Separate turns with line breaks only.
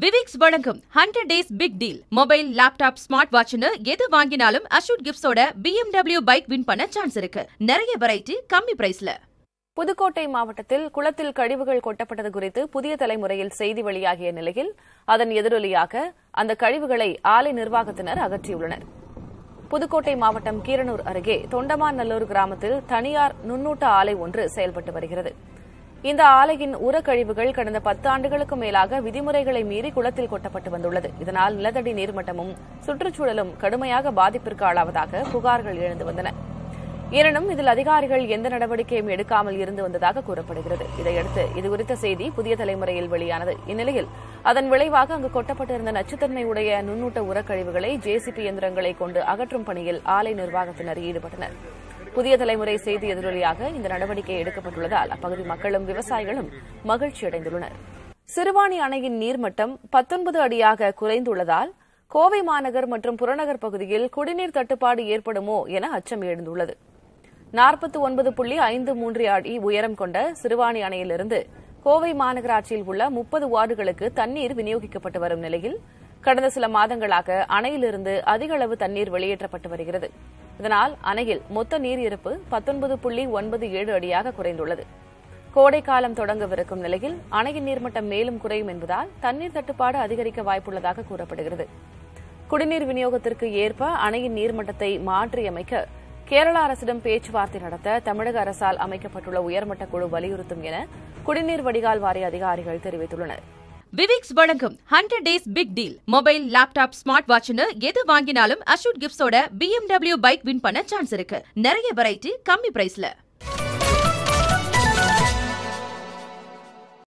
விவிக்ஸ் வழங்கும் hundred days big deal mobile laptop smart வாட்ச்னு எது வாங்கினாலும் அஷூட் கிஃப்ட்ஸோட BMW பைக் வின் பண்ண சான்ஸ் இருக்கு நிறைய வெரைட்டி கம்மி பிரைஸ்ல
புதுக்கோட்டை மாவட்டத்தில் குளத்தில் கழிவுகள் கொட்டப்பட்டது குறித்து புதிய தலைமுறையில் செய்தி வெளியாகிய நிலையில் அதன் எதிரொலியாக அந்த கழிவுகளை ஆலை நிர்வாகத்தினர் அகற்றியுள்ளனர் புதுக்கோட்டை மாவட்டம் கீரனூர் அருகே தொண்டமாநல்லூர் கிராமத்தில் தனியார் நுண்ணூட்ட ஆலை ஒன்று செயல்பட்டு வருகிறது இந்த ஆலையின் உரக்கழிவுகள் கடந்த பத்து ஆண்டுகளுக்கு மேலாக விதிமுறைகளை மீறி குளத்தில் கொட்டப்பட்டு வந்துள்ளது இதனால் நிலத்தடி நீர்மட்டமும் சுற்றுச்சூழலும் கடுமையாக பாதிப்பிற்கு ஆளாவதாக புகார்கள் எழுந்து வந்தன எனினும் இதில் அதிகாரிகள் எந்த நடவடிக்கையும் எடுக்காமல் இருந்து வந்ததாக கூறப்படுகிறது இதையடுத்து இதுகுறித்த செய்தி புதிய தலைமுறையில் வெளியானது இந்நிலையில் அதன் விளைவாக அங்கு கொட்டப்பட்டிருந்த நச்சுத்தன்மை உடைய நுண்ணூட்ட உரக்கழிவுகளை ஜேசிபி இயந்திரங்களை கொண்டு அகற்றும் பணியில் ஆலை நிர்வாகத்தினர் ஈடுபட்டனர் புதிய தலைமுறை செய்தி எதிரொலியாக இந்த நடவடிக்கை எடுக்கப்பட்டுள்ளதால் அப்பகுதி மக்களும் விவசாயிகளும் மகிழ்ச்சியடைந்துள்ளனர் சிறுவாணி அணையின் நீர்மட்டம் பத்தொன்பது அடியாக குறைந்துள்ளதால் கோவை மாநகர் மற்றும் புறநகர் பகுதியில் குடிநீர் தட்டுப்பாடு ஏற்படுமோ என அச்சம் எழுந்துள்ளது நாற்பத்தி ஒன்பது புள்ளி ஐந்து மூன்று அடி உயரம் கொண்ட சிறுவாணி அணையிலிருந்து கோவை மாநகராட்சியில் உள்ள முப்பது வார்டுகளுக்கு தண்ணீர் விநியோகிக்கப்பட்டு வரும் நிலையில் கடந்த சில மாதங்களாக அணையிலிருந்து அதிக அளவு தண்ணீர் வெளியேற்றப்பட்டு வருகிறது இதனால் அணையில் மொத்த நீர் இருப்பு பத்தொன்பது புள்ளி ஒன்பது ஏழு அடியாக குறைந்துள்ளது கோடைக்காலம் தொடங்கவிருக்கும் நிலையில் அணையின் நீர்மட்டம் மேலும் குறையும் என்பதால் தண்ணீர் தட்டுப்பாடு அதிகரிக்க வாய்ப்புள்ளதாக கூறப்படுகிறது குடிநீர் விநியோகத்திற்கு ஏற்ப அணையின் நீர்மட்டத்தை மாற்றியமைக்க கேரள அரசிடம் பேச்சுவார்த்தை நடத்த தமிழக அரசால் அமைக்கப்பட்டுள்ள உயர்மட்ட குழு வலியுறுத்தும் என குடிநீர் வடிகால் வாரிய அதிகாரிகள் தெரிவித்துள்ளனர்
விவிக்ஸ் வழங்கும் hundred days big deal mobile laptop smart வாட்ச்னு எது வாங்கினாலும் அஷூட் கிஃப்ட்ஸோட BMW பைக் வின் பண்ண சான்ஸ் இருக்கு நிறைய வெரைட்டி கம்மி பிரைஸ்ல